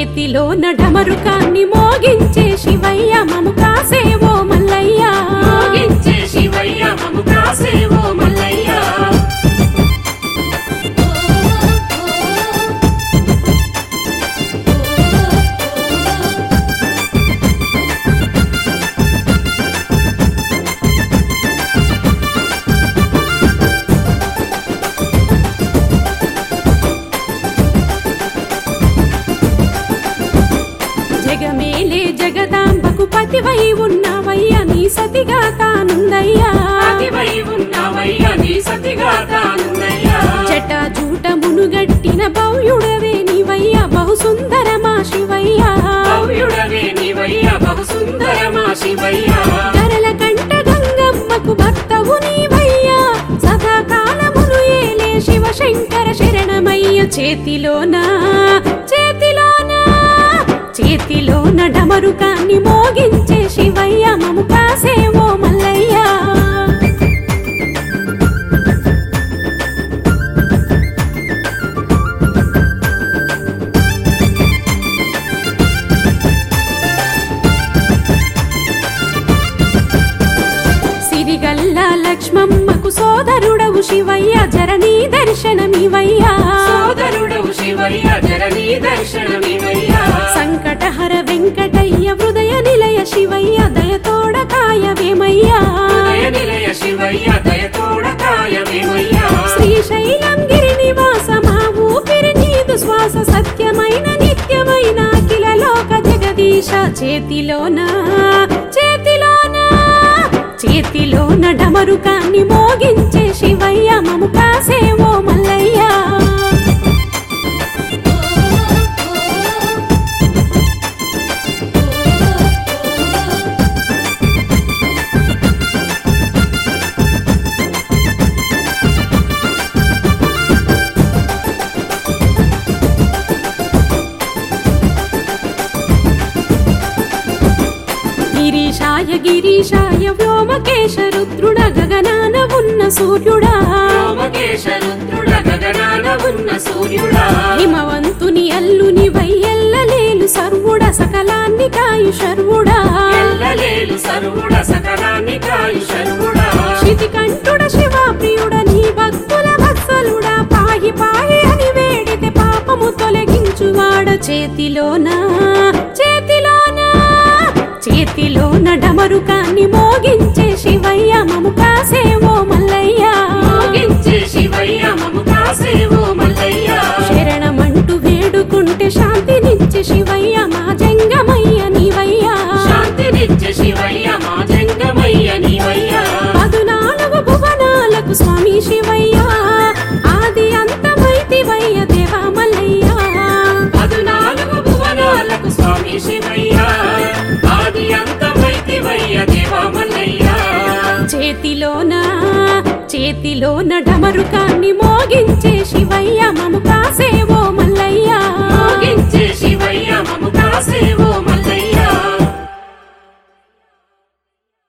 చేతిలో నడమరుకాన్ని మోగించే శివయ్య మము కాసేవో మల్లయ్య మోగించే శివయ్య మము కాసేవో మల్లయ్య జగమేలే జగదాంబకు పతివై ఉన్నవయ్య నీ సతిగా తానుందయ్యా అతివై ఉన్నావయ్య నీ సతిగా తానున్నయ్యా జట జూట మునుగట్టిన భవ్యుడవే నీవయ్య బహు సుందరమా శివయ్య భవ్యుడవే నీవయ్య బహు సుందరమా శివయ్య గరల కంట గంగమ్మకు భక్తవు నీవయ్య సదాకాలమును ఏలే శివశంకర శరణమయ్య చేతిలోనా చేతిలోనా చేతిలోన డమరుకాన్ని మోగించే శివయ్య మము కాసేవో మల్లయ్య సిరిగల్ల లక్ష్మమ్మకు సోదరుడవు శివయ్య జరణీ దర్శనమివయ్యా సోదరుడవు శివయ్య జరణీ దర్శనమివయ్య సంకటహర వెంకటయ్య హృదయ నిలయ శివయ్య దయతోడ కాయవేమయ్యా దయ నిలయ శివయ్య దయతోడ కాయమేమయ్య శ్రీశైలం గిరి నివాస మా ఊపిరి నీదు శ్వాస సత్యమైన నిత్యమైన అఖిల లోక జగదీశ చేతిలోన చేతిలోన చేతిలోన డమరుకాన్ని మోగించే శివయ్య మము కాసేవో మల్లయ్య గిరీశాయ గిరీశాయ వ్యోమకేశ రుద్రుడ గగనాన ఉన్న సూర్యుడా సోమకేశ రుద్రుడ గగనాన ఉన్న సూర్యుడా హిమవంతుని అల్లుని వయ్యెల్లలేలు సర్వుడ సకలాన్ని కాయు శర్వుడా ఎల్లలేలు సర్వుడ సకలాన్ని కాయు శర్వుడా శితికంఠుడ శివ ప్రియుడ నీ భక్తుల వత్సలుడా పాహి పాహి అని వేడితే పాపము తొలగించువాడ చేతిలోన చేతిలోన చేతిలోన డమరుకాన్ని మోగించే శివయ్య మము కాసేవో మల్లయ్య మోగించే శివయ్య మము కాసేవో మల్లయ్య శరణమంటూ వేడుకుంటే శాంతినిచ్చే శివయ్య మా జంగమయ్య నీవయ్యా శాంతినిచ్చే శివయ్య మా జంగమయ్య నీవయ్య పదునాలుగు భువనాలకు స్వామి శివయ్య ఆది అంతమైతివయ్య దేవా మల్లయ్య పదునాలుగు భువనాలకు స్వామి శివయ్య ఆది అంతమైతివయ్య దేవా మల్లయ్య చేతిలోన చేతిలోన డమరుకాన్ని మోగించే శివయ్య మము